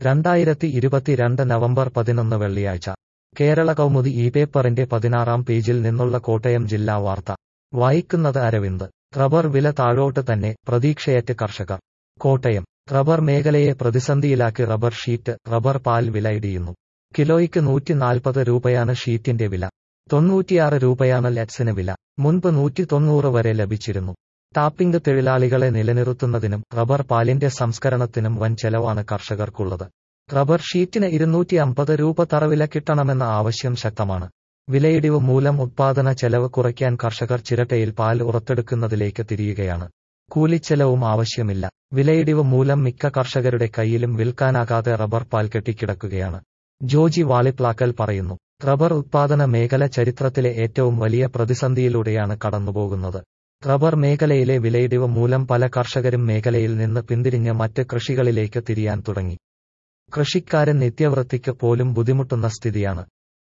രണ്ടായിരത്തി ഇരുപത്തിരണ്ട് നവംബർ പതിനൊന്ന് വെള്ളിയാഴ്ച കേരള കൗമുദി ഈ പേപ്പറിന്റെ പതിനാറാം പേജിൽ നിന്നുള്ള കോട്ടയം ജില്ലാ വാർത്ത വായിക്കുന്നത് അരവിന്ദ് റബ്ബർ വില താഴോട്ട് തന്നെ പ്രതീക്ഷയറ്റ് കർഷകർ കോട്ടയം റബ്ബർ മേഖലയെ പ്രതിസന്ധിയിലാക്കി റബ്ബർ ഷീറ്റ് റബ്ബർ പാൽ വില ഇടിയുന്നു കിലോയ്ക്ക് നൂറ്റി നാൽപ്പത് രൂപയാണ് ഷീറ്റിന്റെ വില തൊണ്ണൂറ്റിയാറ് രൂപയാണ് ലെറ്റ്സിന് വില മുൻപ് നൂറ്റി തൊണ്ണൂറ് വരെ ലഭിച്ചിരുന്നു ടാപ്പിംഗ് തൊഴിലാളികളെ നിലനിർത്തുന്നതിനും റബ്ബർ പാലിന്റെ സംസ്കരണത്തിനും വൻ ചെലവാണ് കർഷകർക്കുള്ളത് റബ്ബർ ഷീറ്റിന് ഇരുന്നൂറ്റി അമ്പത് രൂപ തറവില കിട്ടണമെന്ന ആവശ്യം ശക്തമാണ് വിലയിടിവ് മൂലം ഉത്പാദന ചെലവ് കുറയ്ക്കാൻ കർഷകർ ചിരട്ടയിൽ പാൽ ഉറത്തെടുക്കുന്നതിലേക്ക് തിരിയുകയാണ് കൂലിച്ചെലവും ആവശ്യമില്ല വിലയിടിവ് മൂലം മിക്ക കർഷകരുടെ കയ്യിലും വിൽക്കാനാകാതെ റബ്ബർ പാൽ കെട്ടിക്കിടക്കുകയാണ് ജോജി വാളിപ്ലാക്കൽ പറയുന്നു റബ്ബർ ഉത്പാദന മേഖല ചരിത്രത്തിലെ ഏറ്റവും വലിയ പ്രതിസന്ധിയിലൂടെയാണ് കടന്നുപോകുന്നത് റബ്ബർ മേഖലയിലെ വിലയിടിവ് മൂലം പല കർഷകരും മേഖലയിൽ നിന്ന് പിന്തിരിഞ്ഞ് മറ്റ് കൃഷികളിലേക്ക് തിരിയാൻ തുടങ്ങി കൃഷിക്കാരൻ നിത്യവൃത്തിക്ക് പോലും ബുദ്ധിമുട്ടുന്ന സ്ഥിതിയാണ്